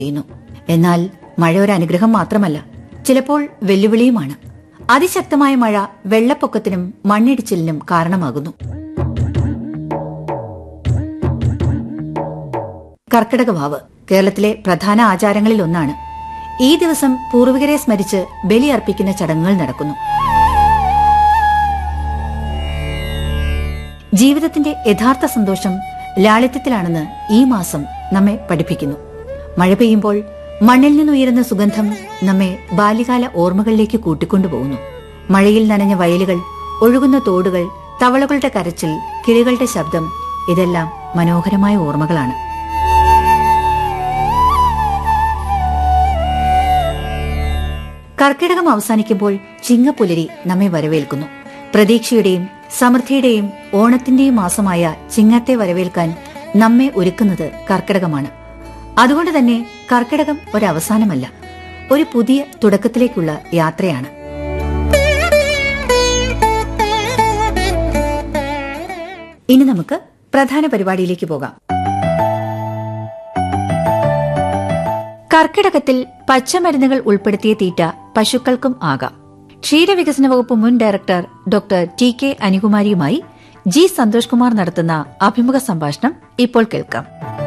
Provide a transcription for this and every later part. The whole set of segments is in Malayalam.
ചെയ്യുന്നു എന്നാൽ മഴ ഒരു അനുഗ്രഹം മാത്രമല്ല ചിലപ്പോൾ വെല്ലുവിളിയുമാണ് അതിശക്തമായ മഴ വെള്ളപ്പൊക്കത്തിനും മണ്ണിടിച്ചിലിനും കാരണമാകുന്നു കർക്കിടക വാവ് കേരളത്തിലെ പ്രധാന ആചാരങ്ങളിൽ ഒന്നാണ് ഈ ദിവസം പൂർവികരെ സ്മരിച്ച് ബലി അർപ്പിക്കുന്ന ചടങ്ങുകൾ നടക്കുന്നു ജീവിതത്തിന്റെ യഥാർത്ഥ സന്തോഷം ലാളിത്യത്തിലാണെന്ന് ഈ മാസം നമ്മെ പഠിപ്പിക്കുന്നു മഴ പെയ്യുമ്പോൾ മണ്ണിൽ നിന്നുയരുന്ന സുഗന്ധം നമ്മെ ബാല്യകാല ഓർമ്മകളിലേക്ക് കൂട്ടിക്കൊണ്ടുപോകുന്നു മഴയിൽ നനഞ്ഞ വയലുകൾ ഒഴുകുന്ന തോടുകൾ തവളകളുടെ കരച്ചിൽ കിളികളുടെ ശബ്ദം ഇതെല്ലാം മനോഹരമായ ഓർമ്മകളാണ് കർക്കിടകം അവസാനിക്കുമ്പോൾ ചിങ്ങപ്പുലരി നമ്മെ വരവേൽക്കുന്നു പ്രതീക്ഷയുടെയും സമൃദ്ധിയുടെയും ഓണത്തിന്റെയും മാസമായ ചിങ്ങത്തെ വരവേൽക്കാൻ നമ്മെ ഒരുക്കുന്നത് കർക്കിടകമാണ് അതുകൊണ്ട് തന്നെ കർക്കിടകം ഒരവസാനമല്ല ഒരു പുതിയ തുടക്കത്തിലേക്കുള്ള യാത്രയാണ് ഇനി നമുക്ക് പ്രധാന പരിപാടിയിലേക്ക് പോകാം കർക്കിടകത്തിൽ പച്ചമരുന്നുകൾ ഉൾപ്പെടുത്തിയ തീറ്റ പശുക്കൾക്കും ആകാം ക്ഷീരവികസന വകുപ്പ് മുൻ ഡയറക്ടർ ഡോക്ടർ ടി കെ അനുകുമാരിയുമായി ജി സന്തോഷ് കുമാർ നടത്തുന്ന അഭിമുഖ സംഭാഷണം ഇപ്പോൾ കേൾക്കാം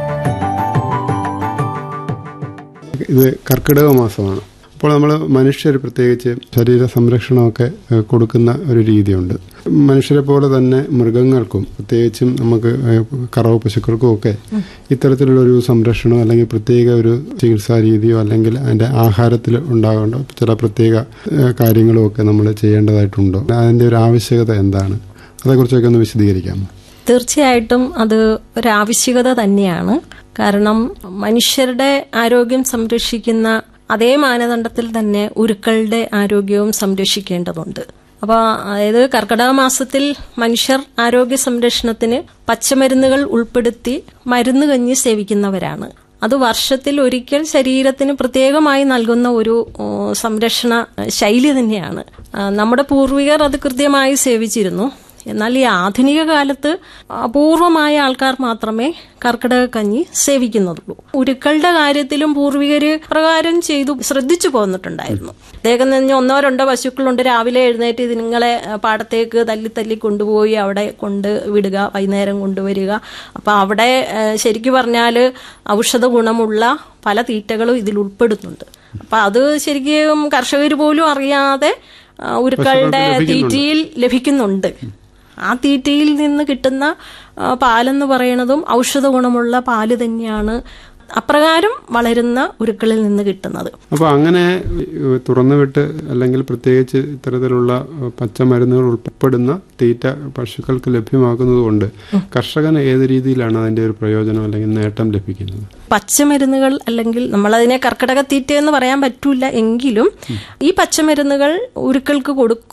ഇത് കർക്കിടക മാസമാണ് അപ്പോൾ നമ്മൾ മനുഷ്യർ പ്രത്യേകിച്ച് ശരീര സംരക്ഷണമൊക്കെ ഏഹ്, കൊടുക്കുന്ന ഒരു രീതിയുണ്ട് മനുഷ്യരെ പോലെ തന്നെ മൃഗങ്ങൾക്കും പ്രത്യേകിച്ചും നമുക്ക് ഏഹ്, കറവ പശുക്കൾക്കും ഒക്കെ ഇത്തരത്തിലുള്ള ഒരു സംരക്ഷണം അല്ലെങ്കിൽ പ്രത്യേക ഒരു ചികിത്സാ രീതിയോ അല്ലെങ്കിൽ അതിന്റെ ആഹാരത്തിൽ ഉണ്ടാകേണ്ട ചില പ്രത്യേക ഏഹ്, കാര്യങ്ങളും ഒക്കെ നമ്മൾ ചെയ്യേണ്ടതായിട്ടുണ്ടോ അതിന്റെ ഒരു ആവശ്യകത എന്താണ് അതേക്കുറിച്ചൊക്കെ ഒന്ന് വിശദീകരിക്കാമോ തീർച്ചയായിട്ടും അത് ഒരാവശ്യകത തന്നെയാണ് കാരണം മനുഷ്യരുടെ ആരോഗ്യം സംരക്ഷിക്കുന്ന അതേ മാനദണ്ഡത്തിൽ തന്നെ ഉരുക്കളുടെ ആരോഗ്യവും സംരക്ഷിക്കേണ്ടതുണ്ട് അപ്പോൾ അതായത് കർക്കിടക മാസത്തിൽ മനുഷ്യർ ആരോഗ്യ സംരക്ഷണത്തിന് പച്ചമരുന്നുകൾ ഉൾപ്പെടുത്തി മരുന്ന് കഞ്ഞി സേവിക്കുന്നവരാണ് അത് വർഷത്തിൽ ഒരിക്കൽ ശരീരത്തിന് പ്രത്യേകമായി നൽകുന്ന ഒരു ഓ, സംരക്ഷണ ശൈലി തന്നെയാണ് ആ, നമ്മുടെ പൂർവികർ അത് കൃത്യമായി സേവിച്ചിരുന്നു എന്നാൽ ഈ ആധുനിക കാലത്ത് അപൂർവമായ ആൾക്കാർ മാത്രമേ കർക്കിടക കഞ്ഞി സേവിക്കുന്നുള്ളൂ ഉരുക്കളുടെ കാര്യത്തിലും പൂർവികര് പ്രകാരം ചെയ്തു ശ്രദ്ധിച്ചു പോന്നിട്ടുണ്ടായിരുന്നു അദ്ദേഹം തന്നെ ഒന്നോ രണ്ടോ പശുക്കളുണ്ട് രാവിലെ എഴുന്നേറ്റ് ഇതിങ്ങളെ പാടത്തേക്ക് തല്ലി തല്ലി കൊണ്ടുപോയി അവിടെ കൊണ്ട് വിടുക വൈകുന്നേരം കൊണ്ടുവരിക അപ്പൊ അവിടെ ഏഹ്, ശരിക്കു പറഞ്ഞാല് ഔഷധ ഗുണമുള്ള പല തീറ്റകളും ഇതിൽ ഉൾപ്പെടുന്നുണ്ട് അപ്പൊ അത് ശരിക്കും കർഷകർ പോലും അറിയാതെ ആ, ഉരുക്കളുടെ തീറ്റയിൽ ലഭിക്കുന്നുണ്ട് ആ തീറ്റയിൽ നിന്ന് കിട്ടുന്ന ആ, പാലെന്ന് പറയുന്നതും ഔഷധ ഗുണമുള്ള പാല് തന്നെയാണ് അപ്രകാരം വളരുന്ന ഉരുക്കളിൽ നിന്ന് കിട്ടുന്നത് അപ്പോൾ അങ്ങനെ ഏഹ്, തുറന്നുവിട്ട് അല്ലെങ്കിൽ പ്രത്യേകിച്ച് ഇത്തരത്തിലുള്ള ഏഹ്, പച്ചമരുന്നുകൾ ഉൾപ്പെടുന്ന തീറ്റ പശുക്കൾക്ക് ലഭ്യമാക്കുന്നത് കൊണ്ട് കർഷകന് ഏത് രീതിയിലാണ് അതിന്റെ ഒരു പ്രയോജനം അല്ലെങ്കിൽ നേട്ടം ലഭിക്കുന്നത് പച്ചമരുന്നുകൾ അല്ലെങ്കിൽ നമ്മളതിനെ കർക്കിടക തീറ്റ എന്ന് പറയാൻ പറ്റൂല എങ്കിലും ഈ പച്ചമരുന്നുകൾ ഉരുക്കൾക്ക്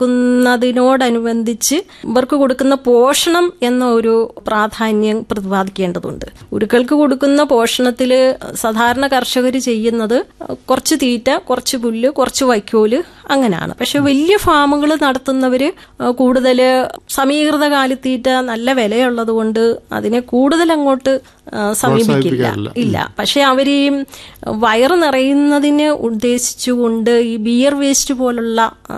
കൊടുക്കുന്നതിനോടനുബന്ധിച്ച് ഇവർക്ക് കൊടുക്കുന്ന പോഷണം എന്ന ഒരു പ്രാധാന്യം പ്രതിപാദിക്കേണ്ടതുണ്ട് ഉരുക്കൾക്ക് കൊടുക്കുന്ന പോഷണത്തിൽ സാധാരണ കർഷകർ ചെയ്യുന്നത് കുറച്ച് തീറ്റ കുറച്ച് പുല്ല് കുറച്ച് വൈക്കോല് അങ്ങനെയാണ് പക്ഷെ വലിയ ഫാമുകൾ നടത്തുന്നവര് കൂടുതൽ സമീകൃത കാലിത്തീറ്റ നല്ല വിലയുള്ളത് കൊണ്ട് അതിനെ കൂടുതൽ അങ്ങോട്ട് ആ, സമീപിക്കില്ല ഇല്ല പക്ഷെ അവര് ഈ വയറ് നിറയുന്നതിന് ഉദ്ദേശിച്ചുകൊണ്ട് ഈ ബിയർ വേസ്റ്റ് പോലുള്ള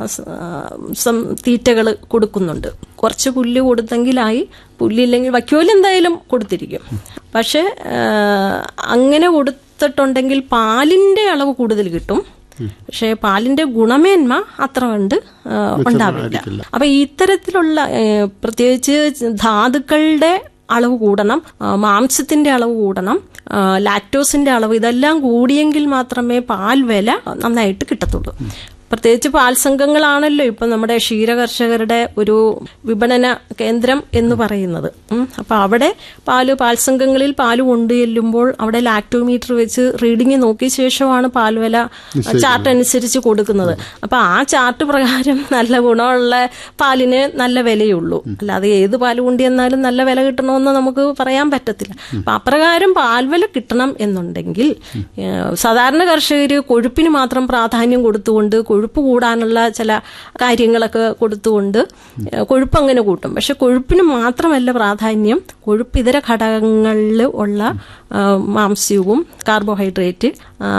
തീറ്റകൾ കൊടുക്കുന്നുണ്ട് കുറച്ച് പുല്ല് കൊടുത്തെങ്കിലായി പുല്ലില്ലെങ്കിൽ വയ്ക്കോല് എന്തായാലും കൊടുത്തിരിക്കും പക്ഷെ ആ, അങ്ങനെ കൊടുത്തിട്ടുണ്ടെങ്കിൽ പാലിന്റെ അളവ് കൂടുതൽ കിട്ടും പക്ഷെ പാലിന്റെ ഗുണമേന്മ അത്ര കണ്ട് ആ, ഉണ്ടാവില്ല അപ്പൊ ഇത്തരത്തിലുള്ള ഏ, പ്രത്യേകിച്ച് ധാതുക്കളുടെ അളവ് കൂടണം ആ, മാംസത്തിന്റെ അളവ് കൂടണം ആ, ലാക്ടോസിന്റെ അളവ് ഇതെല്ലാം കൂടിയെങ്കിൽ മാത്രമേ പാൽ വില നന്നായിട്ട് കിട്ടത്തുള്ളൂ പ്രത്യേകിച്ച് പാൽ സംഘങ്ങളാണല്ലോ ഇപ്പൊ നമ്മുടെ ക്ഷീരകർഷകരുടെ ഒരു വിപണന കേന്ദ്രം എന്ന് പറയുന്നത് ഉം. അപ്പൊ അവിടെ പാല് പാൽ സംഘങ്ങളിൽ പാല് കൊണ്ടുചെല്ലുമ്പോൾ അവിടെ ലാക്ടോമീറ്റർ വെച്ച് റീഡിംഗ് നോക്കിയ ശേഷമാണ് പാൽ വില ചാർട്ട് അനുസരിച്ച് കൊടുക്കുന്നത് അപ്പൊ ആ ചാർട്ട് പ്രകാരം നല്ല ഗുണമുള്ള പാലിന് നല്ല വിലയുള്ളൂ അല്ലാതെ ഏത് പാല് കൊണ്ടുവന്നാലും നല്ല വില കിട്ടണമെന്ന് നമുക്ക് പറയാൻ പറ്റത്തില്ല അപ്പൊ അപ്രകാരം പാൽ വില കിട്ടണം എന്നുണ്ടെങ്കിൽ ഏഹ്, സാധാരണ കർഷകര് കൊഴുപ്പിന് മാത്രം പ്രാധാന്യം കൊടുത്തുകൊണ്ട് കൊഴുപ്പ് കൂടാനുള്ള ചില കാര്യങ്ങളൊക്കെ കൊടുത്തുകൊണ്ട് ഏഹ്, കൊഴുപ്പ് അങ്ങനെ കൂട്ടും പക്ഷെ കൊഴുപ്പിന് മാത്രമല്ല പ്രാധാന്യം കൊഴുപ്പ് ഇതര ഘടകങ്ങളിൽ ഉള്ള ആ, മാംസ്യവും കാർബോഹൈഡ്രേറ്റ് ആ,